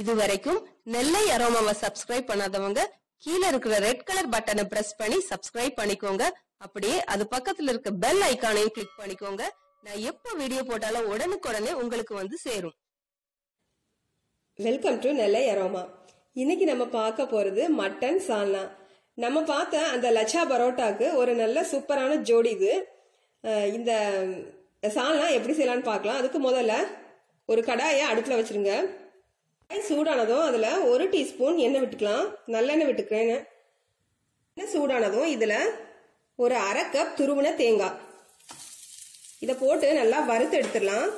இது வரைக்கும் நெல்லை அரோமாவை சப்ஸ்கிரைப் பண்ணாதவங்க கீழ இருக்கிற ரெட் கலர் பட்டனை பிரஸ் பண்ணி சப்ஸ்கிரைப் பண்ணிக்கோங்க அப்படியே அது பக்கத்துல இருக்க பெல் ஐகானையும் கிளிக் பண்ணிக்கோங்க நான் எப்ப வீடியோ போட்டாலும் உடனுக்குடனே உங்களுக்கு வந்து சேரும் வெல்கம் டு நெல்லை அரோமா இன்னைக்கு நம்ம பார்க்க போறது மட்டன் சால்னா நம்ம பார்த்த அந்த லச்சா பரோட்டாக்கு ஒரு நல்ல சூப்பரான ஜோடி இது அஹ் இந்த சால்னா எப்படி செய்யலாம்னு பார்க்கலாம் அதுக்கு முதல்ல ஒரு கடாயை அடுப்பில் வச்சிருங்க கடாய் சூடானதும் அதில் ஒரு டீஸ்பூன் எண்ணெய் விட்டுக்கலாம் நல்லெண்ணெய் விட்டுக்கிறேன் எண்ணெய் சூடானதும் இதில் ஒரு அரை கப் துருவின தேங்காய் இதை போட்டு நல்லா வறுத்து எடுத்துடலாம்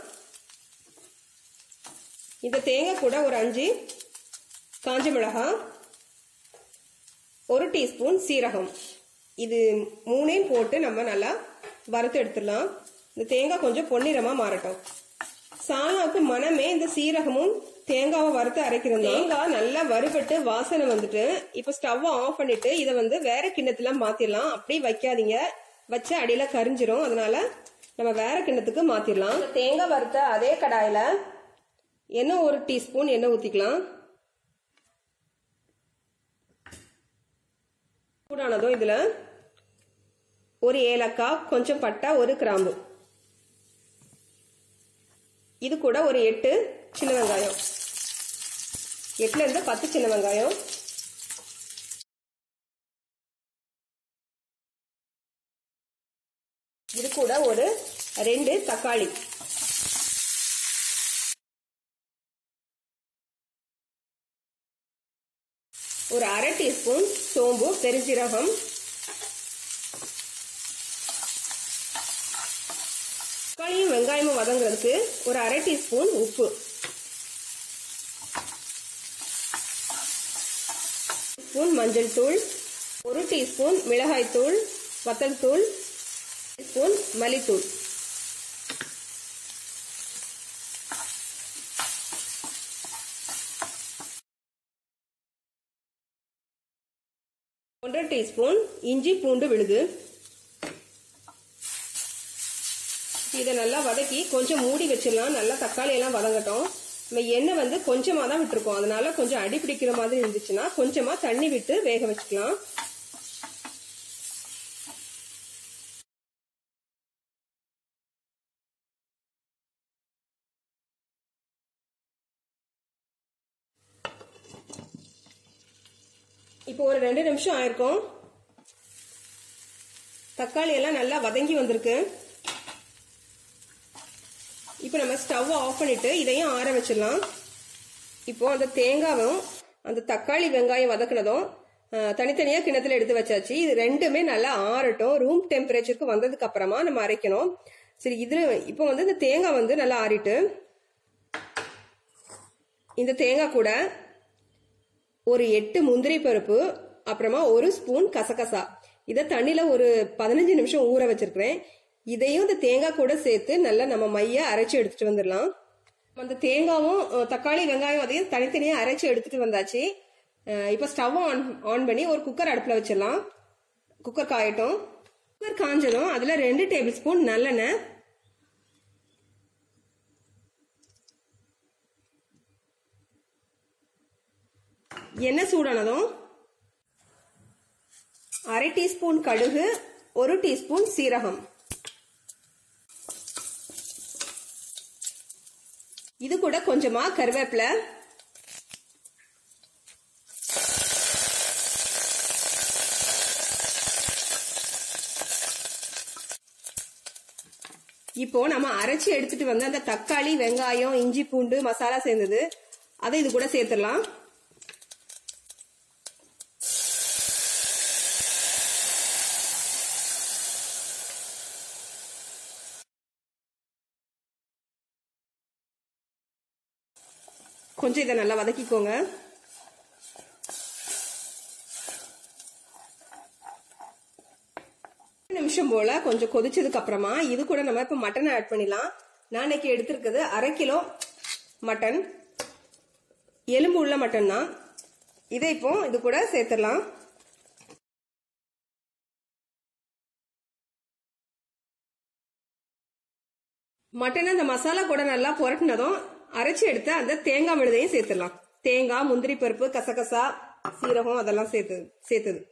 இந்த தேங்காய் கூட ஒரு அஞ்சு காஞ்ச மிளகாய் ஒரு டீஸ்பூன் சீரகம் இது மூணையும் போட்டு நம்ம நல்லா வறுத்து எடுத்துடலாம் இந்த தேங்காய் கொஞ்சம் பொன்னிறமா மாறட்டும் சாலாவுக்கு மனமே இந்த சீரகமும் தேங்காவை வறுத்து அரைக்கிறோம் தேங்காய் நல்லா வறுபட்டு வாசனை வந்துட்டு இப்ப ஸ்டவ்வை ஆஃப் பண்ணிட்டு இதை வந்து வேற கிண்ணத்துல மாத்திரலாம் அப்படியே வைக்காதீங்க வச்ச அடியில கரிஞ்சிரும் அதனால நம்ம வேற கிண்ணத்துக்கு மாத்திரலாம் தேங்காய் வறுத்த அதே கடாயில எண்ணெய் ஒரு டீஸ்பூன் எண்ணெய் ஊற்றிக்கலாம் சூடானதும் இதில் ஒரு ஏலக்காய் கொஞ்சம் பட்டை ஒரு கிராம்பு இது கூட ஒரு எட்டு சின்ன வெங்காயம் எட்டுல இருந்து பத்து சின்ன வெங்காயம் இது கூட ஒரு ரெண்டு தக்காளி ஒரு அரை டீஸ்பூன் சோம்பு பெருஞ்சீரகம் தக்காளியும் வெங்காயமும் வதங்குறதுக்கு ஒரு அரை டீஸ்பூன் உப்பு ஸ்பூன் மஞ்சள் தூள் ஒரு டீஸ்பூன் மிளகாய் தூள் வத்தல் தூள் ஸ்பூன் மல்லித்தூள் ஒன்றரை டீஸ்பூன் இஞ்சி பூண்டு விழுது இதை நல்லா வதக்கி கொஞ்சம் மூடி வச்சிடலாம் நல்லா தக்காளி எல்லாம் வதங்கட்டும் நம்ம எண்ணெய் வந்து கொஞ்சமாக தான் விட்டுருக்கோம் அதனால கொஞ்சம் அடி பிடிக்கிற மாதிரி இருந்துச்சுன்னா கொஞ்சமாக தண்ணி விட்டு வேக வச்சுக்கலாம் இப்போ ஒரு ரெண்டு நிமிஷம் ஆயிருக்கும் தக்காளி எல்லாம் நல்லா வதங்கி வந்திருக்கு இப்போ நம்ம ஸ்டவ் ஆஃப் பண்ணிட்டு இதையும் ஆற வச்சிடலாம் இப்போ அந்த தேங்காவும் அந்த தக்காளி வெங்காயம் வதக்குனதும் தனித்தனியாக கிணத்துல எடுத்து வச்சாச்சு இது ரெண்டுமே நல்லா ஆறட்டும் ரூம் டெம்பரேச்சருக்கு வந்ததுக்கு அப்புறமா நம்ம அரைக்கணும் சரி இதுல இப்போ வந்து இந்த தேங்காய் வந்து நல்லா ஆறிட்டு இந்த தேங்காய் கூட ஒரு எட்டு முந்திரி பருப்பு அப்புறமா ஒரு ஸ்பூன் கசகசா இதை தண்ணியில ஒரு பதினஞ்சு நிமிஷம் ஊற வச்சிருக்கிறேன் இதையும் இந்த தேங்காய் கூட சேர்த்து நல்லா நம்ம மைய அரைச்சு எடுத்துட்டு வந்துடலாம் அந்த தேங்காவும் தக்காளி வெங்காயம் அதையும் தனித்தனியா அரைச்சு எடுத்துட்டு வந்தாச்சு இப்போ ஸ்டவ் ஆன் ஆன் பண்ணி ஒரு குக்கர் அடுப்பில் வச்சிடலாம் குக்கர் காயட்டும் குக்கர் காஞ்சதும் அதில் ரெண்டு டேபிள் ஸ்பூன் நல்லெண்ணெய் எண்ணெய் சூடானதும் அரை டீஸ்பூன் கடுகு ஒரு டீஸ்பூன் சீரகம் இது கூட கொஞ்சமா கருவேப்பிலை இப்போ நம்ம அரைச்சி எடுத்துட்டு வந்த அந்த தக்காளி வெங்காயம் இஞ்சி பூண்டு மசாலா சேர்ந்தது அதை இது கூட சேர்த்துடலாம் கொஞ்சம் இதை நல்லா வதக்கிக்கோங்க நிமிஷம் போல கொஞ்சம் கொதிச்சதுக்கு அப்புறமா இது கூட நம்ம இப்ப மட்டன் ஆட் பண்ணிடலாம் நான் இன்னைக்கு எடுத்திருக்கிறது அரை கிலோ மட்டன் எலும்பு உள்ள மட்டன் தான் இதை இப்போ இது கூட சேர்த்துடலாம் மட்டனை அந்த மசாலா கூட நல்லா புரட்டினதும் அரைச்சி எடுத்த அந்த தேங்காய் விழுதையும் சேர்த்துடலாம் தேங்காய் முந்திரி பருப்பு கசகசா சீரகம் அதெல்லாம் சேர்த்தது சேர்த்தது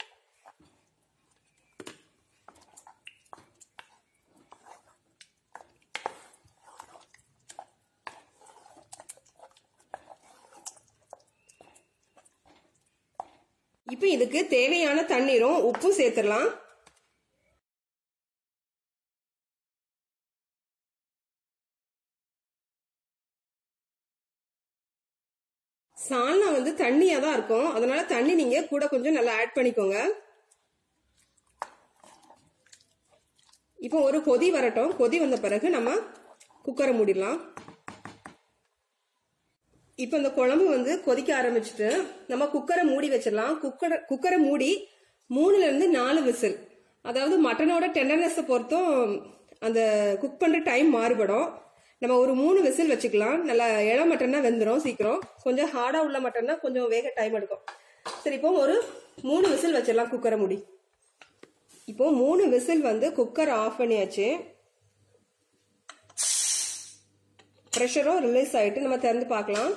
இப்போ இதுக்கு தேவையான தண்ணீரும் உப்பும் சேர்த்துடலாம் சால்னா வந்து தண்ணியா தான் இருக்கும் அதனால தண்ணி நீங்க கூட கொஞ்சம் நல்லா ஆட் பண்ணிக்கோங்க இப்போ ஒரு கொதி வரட்டும் கொதி வந்த பிறகு நம்ம குக்கரை மூடிடலாம் இப்போ இந்த குழம்பு வந்து கொதிக்க ஆரம்பிச்சுட்டு நம்ம குக்கரை மூடி வச்சிடலாம் குக்கரை குக்கரை மூடி மூணுல இருந்து நாலு விசில் அதாவது மட்டனோட டெண்டர்னஸை பொறுத்தும் அந்த குக் பண்ற டைம் மாறுபடும் நம்ம ஒரு மூணு விசில் வச்சுக்கலாம் நல்லா இள மட்டன்னா வெந்துடும் சீக்கிரம் கொஞ்சம் ஹார்டா உள்ள மட்டன்னா கொஞ்சம் வேக டைம் எடுக்கும் சரி இப்போ ஒரு மூணு விசில் வச்சிடலாம் குக்கரை மூடி இப்போ மூணு விசில் வந்து குக்கர் ஆஃப் பண்ணியாச்சு ப்ரெஷரும் ரிலீஸ் ஆயிட்டு நம்ம திறந்து பார்க்கலாம்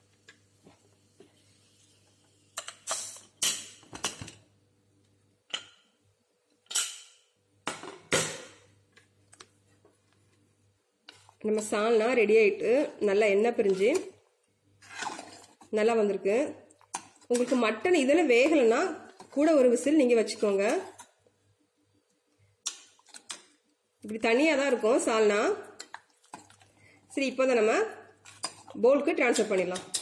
நம்ம சால்னா ரெடி ஆயிட்டு நல்லா எண்ணெய் பிரிஞ்சு நல்லா வந்திருக்கு உங்களுக்கு மட்டன் இதில் வேகலைன்னா கூட ஒரு விசில் நீங்கள் வச்சுக்கோங்க இப்படி தனியாக தான் இருக்கும் சால்னா சரி இப்போ தான் நம்ம பவுலுக்கு ட்ரான்ஸ்ஃபர் பண்ணிடலாம்